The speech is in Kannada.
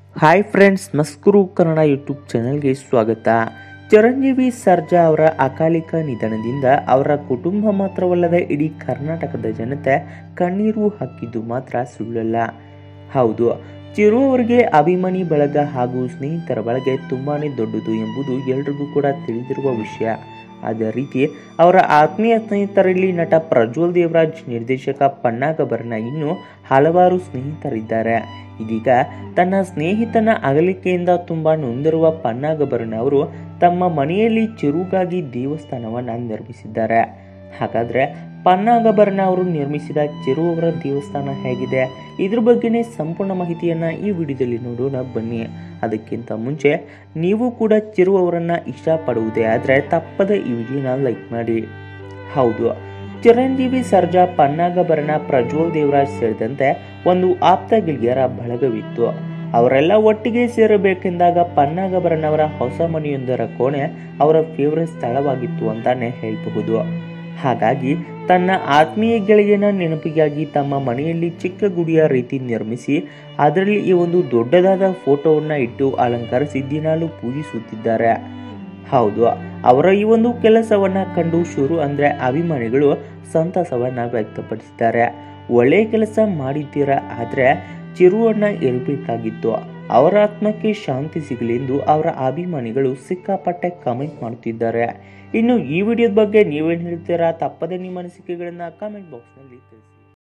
ಹಾಯ್ ಫ್ರೆಂಡ್ಸ್ ಮಸ್ಕುರು ಕನ್ನಡ ಯೂಟ್ಯೂಬ್ ಚಾನೆಲ್ಗೆ ಸ್ವಾಗತ ಚಿರಂಜೀವಿ ಸರ್ಜಾ ಅವರ ಅಕಾಲಿಕ ನಿಧನದಿಂದ ಅವರ ಕುಟುಂಬ ಮಾತ್ರವಲ್ಲದೆ ಇಡೀ ಕರ್ನಾಟಕದ ಜನತೆ ಕಣ್ಣೀರು ಹಾಕಿದ್ದು ಮಾತ್ರ ಸುಳ್ಳಲ್ಲ ಹೌದು ಚಿರು ಅವರಿಗೆ ಅಭಿಮಾನಿ ಬಳಗ ಹಾಗೂ ಸ್ನೇಹಿತರ ಬಳಗ ತುಂಬಾನೇ ದೊಡ್ಡದು ಎಂಬುದು ಎಲ್ರಿಗೂ ಕೂಡ ತಿಳಿದಿರುವ ವಿಷಯ ಅದೇ ರೀತಿ ಅವರ ಆತ್ಮೀಯ ಸ್ನೇಹಿತರಲ್ಲಿ ನಟ ಪ್ರಜ್ವಲ್ ದೇವರಾಜ್ ನಿರ್ದೇಶಕ ಪನ್ನಾಗಭರಣ ಇನ್ನು ಹಲವಾರು ಸ್ನೇಹಿತರಿದ್ದಾರೆ ಇದೀಗ ತನ್ನ ಸ್ನೇಹಿತನ ಅಗಲಿಕೆಯಿಂದ ತುಂಬಾ ನೊಂದಿರುವ ಪನ್ನಾಗಭರಣ ಅವರು ತಮ್ಮ ಮನೆಯಲ್ಲಿ ಚಿರುಗಾಗಿ ದೇವಸ್ಥಾನವನ್ನ ನಿರ್ಮಿಸಿದ್ದಾರೆ ಹಾಗಾದ್ರೆ ಪನ್ನಾಗಭರಣ ಅವರು ನಿರ್ಮಿಸಿದ ಚಿರು ಅವರ ದೇವಸ್ಥಾನ ಹೇಗಿದೆ ಇದ್ರ ಬಗ್ಗೆನೇ ಸಂಪೂರ್ಣ ಮಾಹಿತಿಯನ್ನ ಈ ವಿಡಿಯೋದಲ್ಲಿ ನೋಡೋಣ ಬನ್ನಿ ಅದಕ್ಕಿಂತ ಮುಂಚೆ ನೀವು ಕೂಡ ಚಿರು ಅವರನ್ನ ಇಷ್ಟಪಡುವುದೇ ಆದರೆ ತಪ್ಪದ ಈ ವಿಡಿಯೋನ ಲೈಕ್ ಮಾಡಿ ಹೌದು ಚಿರಂಜೀವಿ ಸರ್ಜಾ ಪನ್ನಾಗಭರಣ ಪ್ರಜ್ವಲ್ ದೇವರಾಜ್ ಸೇರಿದಂತೆ ಒಂದು ಆಪ್ತ ಗೆಳೆಯರ ಬಳಗವಿತ್ತು ಅವರೆಲ್ಲ ಒಟ್ಟಿಗೆ ಸೇರಬೇಕೆಂದಾಗ ಪನ್ನಾಗಭರಣ ಅವರ ಹೊಸ ಮನೆಯೊಂದರ ಕೋಣೆ ಅವರ ಫೇವರೆಟ್ ಸ್ಥಳವಾಗಿತ್ತು ಅಂತಾನೆ ಹೇಳಬಹುದು ಹಾಗಾಗಿ ತನ್ನ ಆತ್ಮೀಯ ಗೆಳೆಯನ ನೆನಪಿಗಾಗಿ ತಮ್ಮ ಮನೆಯಲ್ಲಿ ಚಿಕ್ಕ ಗುಡಿಯ ರೀತಿ ನಿರ್ಮಿಸಿ ಅದರಲ್ಲಿ ಈ ಒಂದು ದೊಡ್ಡದಾದ ಫೋಟೋವನ್ನ ಇಟ್ಟು ಅಲಂಕರಿಸಿ ದಿನಾಲು ಪೂಜಿಸುತ್ತಿದ್ದಾರೆ ಹೌದು ಅವರ ಈ ಒಂದು ಕೆಲಸವನ್ನ ಕಂಡು ಶುರು ಅಂದ್ರೆ ಅಭಿಮಾನಿಗಳು ಸಂತಸವನ್ನ ವ್ಯಕ್ತಪಡಿಸಿದ್ದಾರೆ ಒಳ್ಳೆಯ ಕೆಲಸ ಮಾಡಿದ್ದೀರಾ ಆದ್ರೆ ಚಿರುವನ್ನ ಇರಬೇಕಾಗಿತ್ತು ಅವರ ಆತ್ಮಕ್ಕೆ ಶಾಂತಿ ಸಿಗಲಿ ಎಂದು ಅವರ ಅಭಿಮಾನಿಗಳು ಸಿಕ್ಕಾಪಟ್ಟೆ ಕಮೆಂಟ್ ಮಾಡುತ್ತಿದ್ದಾರೆ ಇನ್ನು ಈ ವಿಡಿಯೋದ ಬಗ್ಗೆ ನೀವೇನು ಹೇಳ್ತೀರಾ ತಪ್ಪದೆ ನಿಮ್ಮ ಅನಿಸಿಕೆಗಳನ್ನ ಕಮೆಂಟ್ ಬಾಕ್ಸ್ನಲ್ಲಿ